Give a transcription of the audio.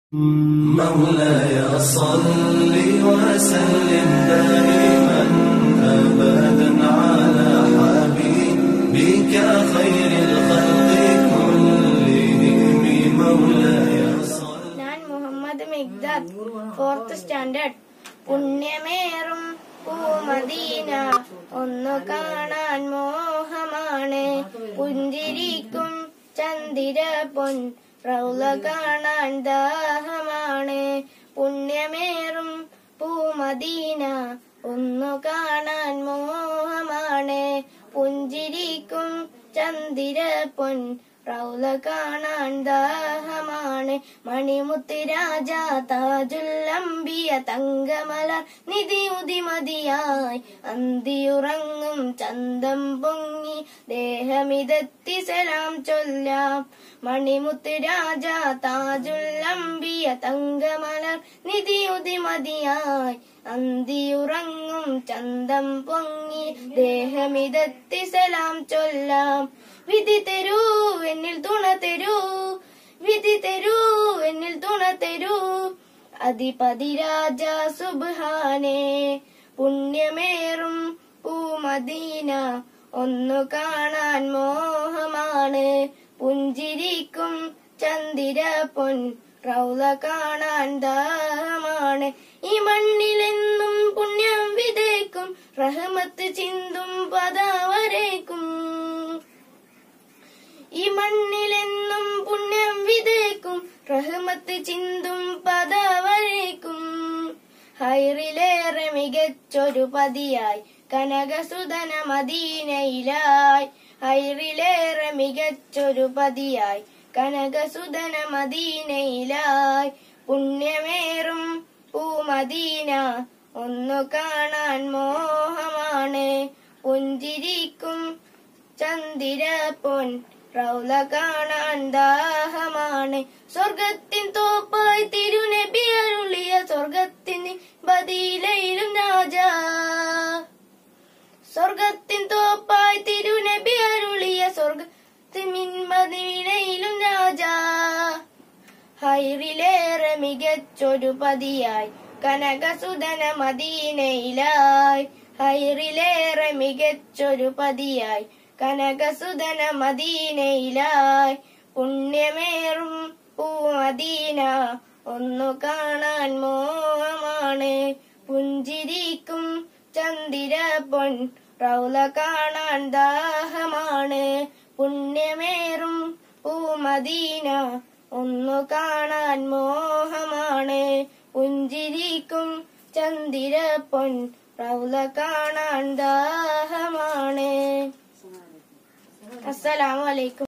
مولاي صل وسلم دائما ابدا على حبيبك خير الخلق كلهم مولاي صل ഞാൻ Muhammad Migdad fourth standard പുണ്യമേറും പൂമദീന ഒന്നു കാണാൻ മോഹമാണ് പുഞ്ചിരിക്കും ചന്ദിര പൊൻ റൗല കാണാൻ ദാഹമാണ് പുണ്യമേറും പൂമദീന ഒന്നു കാണാൻ മോഹമാണ് പുഞ്ചിരിക്കും ചന്ദിര പൊൻ റൗല കാണാൻ ദാഹമാണ് മണിമുത്ത് രാജ താജുല്ലംബിയ തങ്കമല നിധി ഉദിമതിയായി അന്തിയുറങ്ങും ചന്തം പൊങ്ങി ദേഹമിതെത്തി സലാം ചൊല്ലാം മണിമുത്ത് രാജ താജുല്ലംബിയ തങ്കമല നിധി ഉദിമതിയായി അന്തിയുറങ്ങും ചന്തം പൊങ്ങി ദേഹമിതെത്തി സലാം ചൊല്ലാം വിധി തരൂ എന്നിൽ തുണ തരൂ വിധി തരൂ എന്നിൽ തുണ തരൂ അധിപതി രാജ സുബ്ഹാനെ പുണ്യമേറും പൂമദീന ഒന്നു കാണാൻ മോഹമാണ് പുഞ്ചിരിക്കും ചന്ദിര പൊൻ റൗല കാണാൻ ദാഹമാണ് ഈ മണ്ണിലെന്നും പുണ്യം വിതേക്കും റഹ്മത്ത് ചിന്തും പദവരേക്കും ഈ മണ്ണിലെന്നും പുണ്യം വിതേക്കും റഹ്മത്ത് ചിന്തും പദവരേക്കും ഹൈറിലേറെ മികച്ചൊരു പതിയായി കനകസുതന മദീനയിലായി ഹൈറിലേറെ മികച്ചൊരു പതിയായി കനകസുതന മദീനയിലായി പുണ്യമേറും പൂമദീന ഒന്നു കാണാൻ മോഹമാണ് പുഞ്ചിരിക്കും ചന്ദിര പൊൻ റൗല കാണാൻ ദാഹമാണ് സ്വർഗത്തിൻ തോപ്പായി തിരുനബി അരുളിയ സ്വർഗത്തിൻ ബദീലയിലും രാജ സ്വർഗത്തിൻ തോപ്പായി തിരുനബി അരുളിയ സ്വർഗത്തിൻ ബദീലയിലും രാജ ഹൈറിലേറെ മികച്ചൊരു പതിയായി കനകസുതന മദീനയിലായി ഹൈറിലേറെ മികച്ചൊരു പതിയായി കനകസുതന മദീനയിലായി പുണ്യമേറും പൂമദീന ഒന്നു കാണാൻ മോഹമാണ് പുഞ്ചിരിക്കും ചന്ദിര പൊൻ റൗല കാണാൻ ദാഹമാണ് പുണ്യമേറും പൂമദീന ഒന്നു കാണാൻ മോഹമാണ് പുഞ്ചിരിക്കും ചന്ദിര പൊൻ റൗല കാണാൻ ദാഹമാണ് അസ്സലാമു അലൈക്കും